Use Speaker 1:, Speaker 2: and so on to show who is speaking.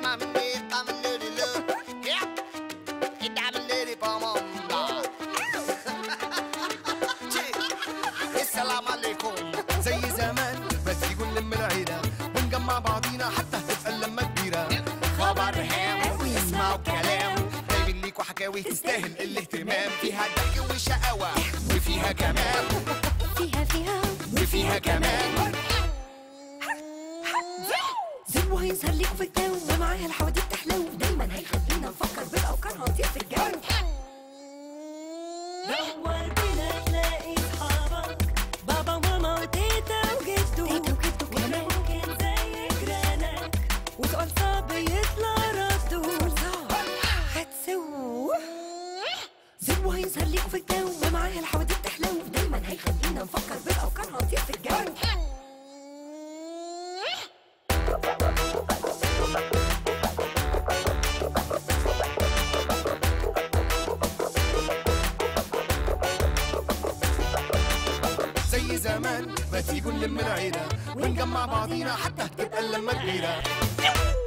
Speaker 1: السلام عليكم زي زمان ما تيجوا نلم العيلة ونجمع بعضينا حتى هتبقى اللمة كبيرة خبر هام واسمعوا كلام جايبين ليكوا حكاوي تستاهل الاهتمام فيها ضحك وشقاوة وفيها كمان
Speaker 2: فيها فيها
Speaker 1: وفيها كمان
Speaker 2: زو هيظهر ليكوا في الجو ومعاها الحواديت تحلو دايما هيخلينا نفكر بالافكار هنطير في الجو دور بينا تلاقي صحابك بابا وماما وتيتا وجدو تيتا وجدو كمان ممكن زي جيرانك وسؤال صعب يطلع رده هتسو زو هيظهر ليكوا في الجو ومعاها الحواديت تحلو دايما هيخلينا نفكر بالافكار هنطير في الجو
Speaker 1: زي زمان ما تيجوا نلم العيلة ونجمع بعضينا حتى هتبقى اللمة كبيرة